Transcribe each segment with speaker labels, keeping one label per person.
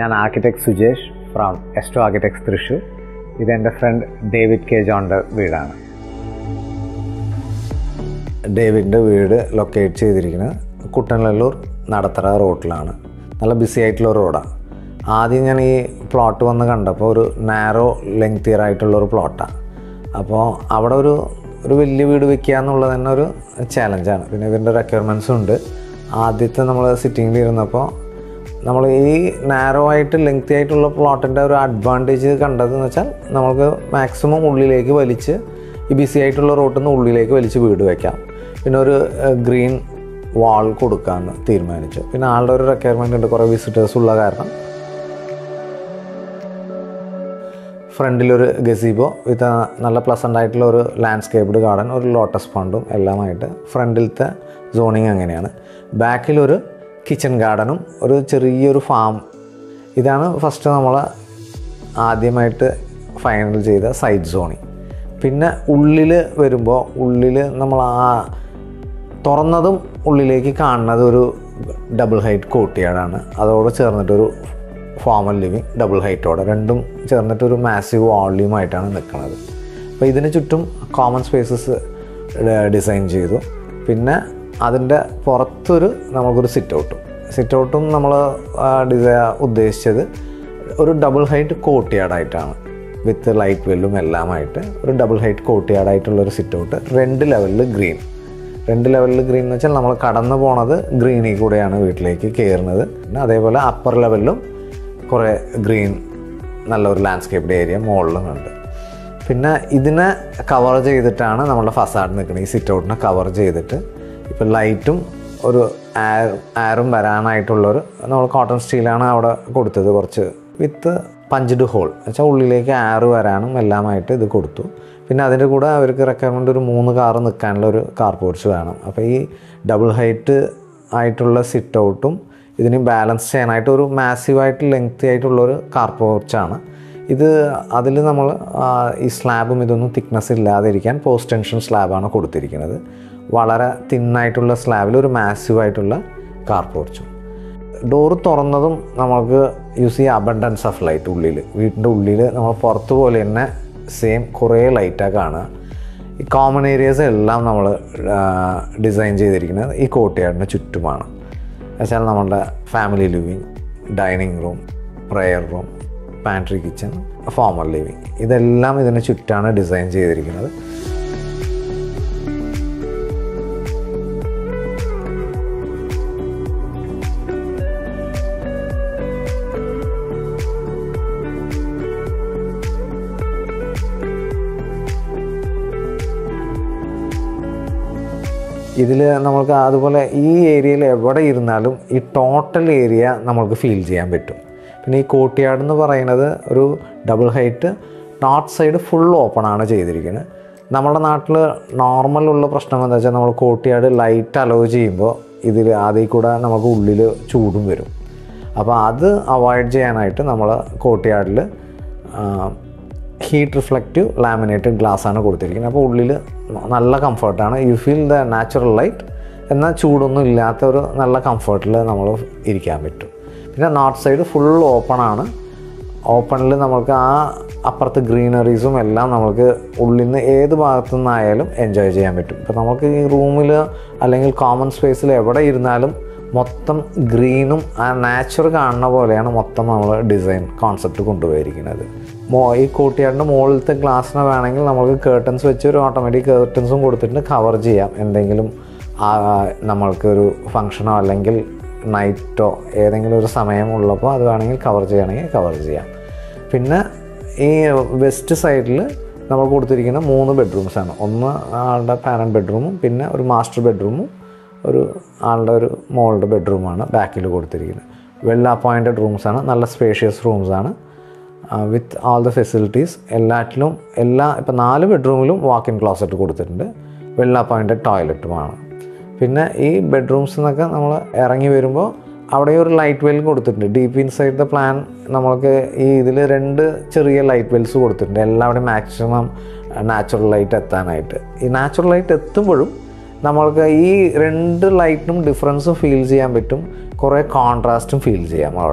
Speaker 1: ഞാൻ architect Sujesh from Esto architects Thrissur ഇതെൻ്റെ friend David K ജോണിൻ്റെ വീടാണ് ഡേവിഡിൻ്റെ വീട് ലൊക്കേറ്റ് ചെയ്തിരിക്കുന്നത് കുട്ടനല്ലൂർ നടത്തറ റോഡിലാണ് നല്ല ബിസി ആയിട്ടുള്ള റോഡാണ് ആദ്യം ഞാൻ ഈ പ്ലോട്ട് വന്ന് കണ്ടപ്പോൾ ഒരു നാരോ ലെങ്തിയർ ആയിട്ടുള്ള ഒരു പ്ലോട്ടാണ് അപ്പോൾ അവിടെ ഒരു ഒരു വലിയ വീട് വെക്കുക എന്നുള്ളത് തന്നെ ഒരു ചാലഞ്ചാണ് പിന്നെ ഇതിൻ്റെ റിക്വയർമെൻറ്റ്സും ഉണ്ട് ആദ്യത്തെ നമ്മൾ സിറ്റിങ്ങിൽ ഇരുന്നപ്പോൾ നമ്മൾ ഈ നാരോ ആയിട്ട് ലെങ്തി ആയിട്ടുള്ള പ്ലോട്ടിൻ്റെ ഒരു അഡ്വാൻറ്റേജ് കണ്ടതെന്ന് വെച്ചാൽ നമുക്ക് മാക്സിമം ഉള്ളിലേക്ക് വലിച്ച് ഈ ബിസി ആയിട്ടുള്ള റോട്ടിൽ നിന്ന് ഉള്ളിലേക്ക് വലിച്ച് വീട് വയ്ക്കാം പിന്നെ ഒരു ഗ്രീൻ വാൾ കൊടുക്കാമെന്ന് തീരുമാനിച്ചു പിന്നെ ആളുടെ ഒരു റിക്വയർമെൻ്റ് ഉണ്ട് കുറേ വിസിറ്റേഴ്സ് ഉള്ള കാരണം ഫ്രണ്ടിലൊരു ഗസീബോ വിത്ത് നല്ല പ്ലസൻ്റ് ആയിട്ടുള്ള ഒരു ലാൻഡ്സ്കേപ്ഡ് ഗാർഡൻ ഒരു ലോട്ടസ് പണ്ടും എല്ലാമായിട്ട് ഫ്രണ്ടിലത്തെ സോണിങ് അങ്ങനെയാണ് ബാക്കിലൊരു കിച്ചൺ ഗാർഡനും ഒരു ചെറിയൊരു ഫാം ഇതാണ് ഫസ്റ്റ് നമ്മൾ ആദ്യമായിട്ട് ഫൈനൽ ചെയ്ത സൈഡ് സോണിങ് പിന്നെ ഉള്ളിൽ വരുമ്പോൾ ഉള്ളിൽ നമ്മൾ ആ തുറന്നതും ഉള്ളിലേക്ക് കാണുന്നത് ഒരു ഡബിൾ ഹൈറ്റ് കോട്ടിയാടാണ് അതോട് ചേർന്നിട്ടൊരു ഫോമൽ ലിവിങ് ഡബിൾ ഹൈറ്റോടെ രണ്ടും ചേർന്നിട്ടൊരു മാസീവ് വോള്യൂമായിട്ടാണ് നിൽക്കുന്നത് അപ്പോൾ ഇതിന് ചുറ്റും കോമൺ സ്പേസസ് ഡിസൈൻ ചെയ്തു പിന്നെ അതിൻ്റെ പുറത്തൊരു നമുക്കൊരു സിറ്റ് ഔട്ടും സിറ്റ് ഔട്ടും നമ്മൾ ഡിസൈ ഉദ്ദേശിച്ചത് ഒരു ഡബിൾ ഹൈറ്റ് കോട്ടിയാടായിട്ടാണ് വിത്ത് ലൈറ്റ് വെല്ലും എല്ലാമായിട്ട് ഒരു ഡബിൾ ഹൈറ്റ് കോട്ടിയാടായിട്ടുള്ളൊരു സിറ്റ് ഔട്ട് രണ്ട് ലെവലിൽ ഗ്രീൻ രണ്ട് ലെവലിൽ ഗ്രീൻ എന്ന് വെച്ചാൽ നമ്മൾ കടന്നു പോണത് ഗ്രീനിൽ കൂടെയാണ് വീട്ടിലേക്ക് കയറുന്നത് പിന്നെ അതേപോലെ അപ്പർ ലെവലിലും കുറേ ഗ്രീൻ നല്ലൊരു ലാൻഡ്സ്കേപ്ഡ് ഏരിയ മുകളിലും ഉണ്ട് പിന്നെ ഇതിനെ കവർ ചെയ്തിട്ടാണ് നമ്മുടെ ഫസാഡ് നിൽക്കുന്നത് ഈ സിറ്റ് ഔട്ടിനെ കവർ ചെയ്തിട്ട് ഇപ്പം ലൈറ്റും ഒരു ആർ ആറും വരാനായിട്ടുള്ളൊരു നമ്മൾ കോട്ടൺ സ്റ്റീലാണ് അവിടെ കൊടുത്തത് കുറച്ച് വിത്ത് പഞ്ച്ഡ് ഹോൾ വെച്ചാൽ ഉള്ളിലേക്ക് ആറ് വരാനും എല്ലാമായിട്ട് ഇത് കൊടുത്തു പിന്നെ അതിൻ്റെ കൂടെ അവർക്ക് റെക്കമെൻഡ് ഒരു മൂന്ന് കാറ് നിൽക്കാനുള്ള ഒരു കാർ പോർച്ച് വേണം അപ്പോൾ ഈ ഡബിൾ ഹൈറ്റ് ആയിട്ടുള്ള സിറ്റ് ഔട്ടും ഇതിന് ബാലൻസ് ചെയ്യാനായിട്ട് ഒരു മാസീവായിട്ട് ലെങ്തി ആയിട്ടുള്ളൊരു കാർ പോർച്ചാണ് ഇത് അതിൽ നമ്മൾ ഈ സ്ലാബും ഇതൊന്നും തിക്നെസ് ഇല്ലാതിരിക്കാൻ പോസ്റ്റ് ടെൻഷൻ സ്ലാബാണ് കൊടുത്തിരിക്കുന്നത് വളരെ തിന്നായിട്ടുള്ള സ്ലാബിൽ ഒരു മാസീവായിട്ടുള്ള കാർ പോർച്ചും ഡോറ് തുറന്നതും നമുക്ക് യൂസ് ചെയ്യുക അബണ്ടൻസ് ഓഫ് ലൈറ്റ് ഉള്ളിൽ വീട്ടിൻ്റെ ഉള്ളിൽ നമ്മൾ പുറത്ത് പോലെ തന്നെ സെയിം കുറേ ലൈറ്റാണ് കാണുക ഈ കോമൺ ഏരിയാസ് എല്ലാം നമ്മൾ ഡിസൈൻ ചെയ്തിരിക്കുന്നത് ഈ കോട്ടയാടിന് ചുറ്റുമാണ് വെച്ചാൽ നമ്മളുടെ family living dining room prayer room pantry kitchen formal living ഇതെല്ലാം ഇതിന് ചുറ്റാണ് ഡിസൈൻ ചെയ്തിരിക്കുന്നത് ഇതിൽ നമുക്ക് അതുപോലെ ഈ ഏരിയയിൽ എവിടെ ഇരുന്നാലും ഈ ടോട്ടൽ ഏരിയ നമ്മൾക്ക് ഫീൽ ചെയ്യാൻ പറ്റും പിന്നെ ഈ കോട്ടിയാട് എന്ന് പറയുന്നത് ഒരു double height north side full open ആണ് ചെയ്തിരിക്കുന്നത് നമ്മുടെ നാട്ടിൽ നോർമലുള്ള പ്രശ്നം എന്താ വെച്ചാൽ നമ്മൾ കോട്ടിയാട് ലൈറ്റ് അലോ ചെയ്യുമ്പോൾ ഇതിൽ അതിൽ കൂടെ നമുക്ക് ഉള്ളിൽ ചൂടും വരും അപ്പോൾ അത് അവോയ്ഡ് ചെയ്യാനായിട്ട് നമ്മൾ കോട്ടിയാടിൽ ഹീറ്റ് റിഫ്ലക്റ്റീവ് ലാമിനേറ്റഡ് ഗ്ലാസ് ആണ് കൊടുത്തിരിക്കുന്നത് അപ്പോൾ ഉള്ളിൽ നല്ല കംഫർട്ടാണ് you feel the natural light എന്നാൽ ചൂടൊന്നും ഇല്ലാത്ത ഒരു നല്ല കംഫർട്ടിൽ നമ്മൾ ഇരിക്കാൻ പറ്റും പിന്നെ നോർത്ത് സൈഡ് ഫുൾ ഓപ്പൺ ആണ് ഓപ്പണിൽ നമുക്ക് ആ അപ്പുറത്ത് ഗ്രീനറീസും എല്ലാം നമുക്ക് ഉള്ളിൽ നിന്ന് ഏത് ഭാഗത്തു നിന്നായാലും എൻജോയ് ചെയ്യാൻ പറ്റും ഇപ്പോൾ നമുക്ക് ഈ റൂമിൽ അല്ലെങ്കിൽ കോമൺ സ്പേസിൽ എവിടെ ഇരുന്നാലും മൊത്തം ഗ്രീനും ആ നാച്ചുർ കാണുന്ന പോലെയാണ് മൊത്തം നമ്മൾ ഡിസൈൻ കോൺസെപ്റ്റ് കൊണ്ടുപോയിരിക്കുന്നത് മോ ഈ കോട്ടിയാടിൻ്റെ മുകളിലത്തെ ഗ്ലാസ്സിനെ വേണമെങ്കിൽ നമുക്ക് കേർട്ടൻസ് വെച്ച് ഒരു ഓട്ടോമാറ്റിക് കേർട്ടൻസും കൊടുത്തിട്ട് കവർ ചെയ്യാം എന്തെങ്കിലും നമ്മൾക്ക് ഒരു ഫങ്ഷനോ അല്ലെങ്കിൽ നൈറ്റോ ഏതെങ്കിലും ഒരു സമയം ഉള്ളപ്പോൾ അത് വേണമെങ്കിൽ കവർ ചെയ്യണമെങ്കിൽ കവർ ചെയ്യാം പിന്നെ ഈ വെസ്റ്റ് സൈഡിൽ നമ്മൾ കൊടുത്തിരിക്കുന്ന മൂന്ന് ബെഡ്റൂംസാണ് ഒന്ന് ആളുടെ പാരൻറ്റ് ബെഡ്റൂമും പിന്നെ ഒരു മാസ്റ്റർ ബെഡ്റൂമും ഒരു ആളുടെ ഒരു മോളുടെ ബെഡ്റൂമാണ് ബാക്കിൽ കൊടുത്തിരിക്കുന്നത് വെൽ അപ്പോയിൻറ്റഡ് റൂംസാണ് നല്ല സ്പേഷ്യസ് റൂംസാണ് വിത്ത് ആൾ ദ ഫെസിലിറ്റീസ് എല്ലാറ്റിലും എല്ലാ ഇപ്പം നാല് ബെഡ്റൂമിലും വാക്ക് ഇൻ ക്ലോസറ്റ് കൊടുത്തിട്ടുണ്ട് വെൽ അപ്പോയിൻറ്റഡ് ടോയ്ലറ്റുമാണ് പിന്നെ ഈ ബെഡ്റൂംസ് എന്നൊക്കെ നമ്മൾ ഇറങ്ങി വരുമ്പോൾ അവിടെ ഒരു ലൈറ്റ് വെൽ കൊടുത്തിട്ടുണ്ട് ഡീപ്പ് ഇൻസൈഡ് ദ പ്ലാൻ നമ്മൾക്ക് ഈ ഇതിൽ രണ്ട് ചെറിയ ലൈറ്റ് വെൽസ് കൊടുത്തിട്ടുണ്ട് എല്ലാവിടെയും മാക്സിമം നാച്ചുറൽ ലൈറ്റ് എത്താനായിട്ട് ഈ നാച്ചുറൽ ലൈറ്റ് എത്തുമ്പോഴും നമ്മൾക്ക് ഈ രണ്ട് ലൈറ്റിനും ഡിഫറൻസും ഫീൽ ചെയ്യാൻ പറ്റും കുറേ കോൺട്രാസ്റ്റും ഫീൽ ചെയ്യാം അവിടെ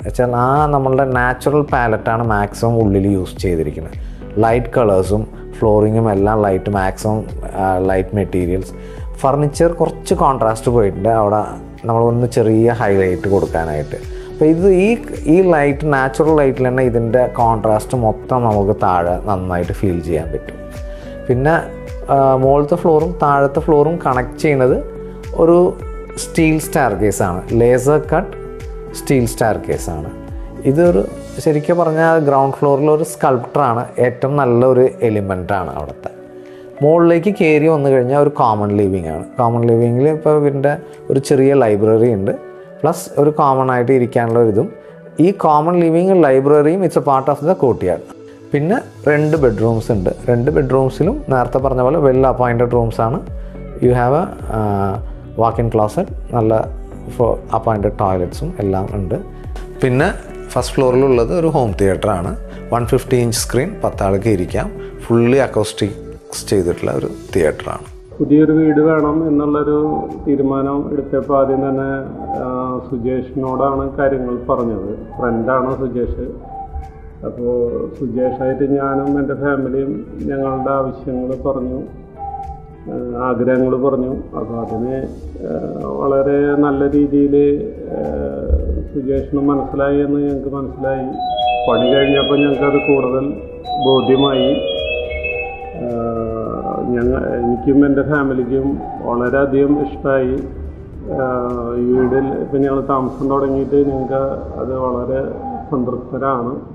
Speaker 1: വെച്ചാൽ ആ നമ്മളുടെ നാച്ചുറൽ പാലറ്റാണ് മാക്സിമം ഉള്ളിൽ യൂസ് ചെയ്തിരിക്കുന്നത് ലൈറ്റ് കളേഴ്സും ഫ്ലോറിങ്ങും എല്ലാം light maximum light materials furniture കുറച്ച് കോൺട്രാസ്റ്റ് പോയിട്ടുണ്ട് അവിടെ നമ്മളൊന്ന് ചെറിയ ഹൈലൈറ്റ് കൊടുക്കാനായിട്ട് അപ്പോൾ ഇത് ഈ ഈ ലൈറ്റ് നാച്ചുറൽ ലൈറ്റിൽ തന്നെ ഇതിൻ്റെ കോൺട്രാസ്റ്റ് മൊത്തം നമുക്ക് താഴെ നന്നായിട്ട് ഫീൽ ചെയ്യാൻ പറ്റും പിന്നെ ആ, മുകളിലത്തെ ഫ്ലോറും താഴത്തെ ഫ്ലോറും കണക്ട് ചെയ്യുന്നത് ഒരു സ്റ്റീൽ സ്റ്റാർ കേസാണ് ലേസർ കട്ട് സ്റ്റീൽ സ്റ്റാർ കേസാണ് ഇതൊരു ശരിക്കും പറഞ്ഞാൽ ഗ്രൗണ്ട് ഫ്ലോറിൽ ഒരു സ്കൾപ്റ്ററാണ് ഏറ്റവും നല്ലൊരു എലിമെൻ്റാണ് അവിടുത്തെ മുകളിലേക്ക് കയറി വന്നു കഴിഞ്ഞാൽ ഒരു കോമൺ ലിവിങ് ആണ് കോമൺ ലിവിങ്ങിൽ ഇപ്പോൾ ഇവരുടെ ഒരു ചെറിയ ലൈബ്രറി ഉണ്ട് പ്ലസ് ഒരു കോമൺ ആയിട്ട് ഇരിക്കാനുള്ള ഒരു ഇതും ഈ കോമൺ ലിവിങ് ലൈബ്രറിയും it's a part of the കോട്ടിയാട് പിന്നെ രണ്ട് ബെഡ്റൂംസ് ഉണ്ട് രണ്ട് ബെഡ്റൂംസിലും നേരത്തെ പറഞ്ഞ പോലെ വെൽ അപ്പോയിൻറ്റഡ് റൂംസ് ആണ് you have a walk in closet നല്ല അപ്പോയിൻറ്റഡ് ടോയ്ലറ്റ്സും എല്ലാം ഉണ്ട് പിന്നെ ഫസ്റ്റ് ഫ്ലോറിലുള്ളത് ഒരു ഹോം തിയേറ്റർ ആണ് വൺ ഫിഫ്റ്റി ഇഞ്ച് സ്ക്രീൻ പത്താൾക്ക് ഇരിക്കാം ഫുള്ളി അക്കോസ്റ്റിക്സ് ചെയ്തിട്ടുള്ള ഒരു തിയേറ്ററാണ്
Speaker 2: പുതിയൊരു വീട് വേണം എന്നുള്ളൊരു തീരുമാനം എടുത്തപ്പോൾ ആദ്യം തന്നെ ആ, സുജേഷിനോടാണ് കാര്യങ്ങൾ പറഞ്ഞത് ഫ്രണ്ടാണ് സുജേഷ് അപ്പോൾ സുജേഷായിട്ട് ഞാനും എൻ്റെ ഫാമിലിയും ഞങ്ങളുടെ ആവശ്യങ്ങൾ പറഞ്ഞു ആഗ്രഹങ്ങൾ പറഞ്ഞു അപ്പോൾ അതിന് ആ, വളരെ നല്ല രീതിയിൽ സുജേഷിന് മനസ്സിലായി എന്ന് ഞങ്ങൾക്ക് മനസ്സിലായി പണി കഴിഞ്ഞപ്പോൾ ഞങ്ങൾക്കത് കൂടുതൽ ബോധ്യമായി ഞങ്ങൾ എനിക്കും എൻ്റെ ഫാമിലിക്കും വളരെയധികം ഇഷ്ടമായി ഈ വീടിൽ ഇപ്പം ഞങ്ങൾ താമസം തുടങ്ങിയിട്ട് ഞങ്ങൾക്ക് അത് വളരെ സംതൃപ്തരാണ്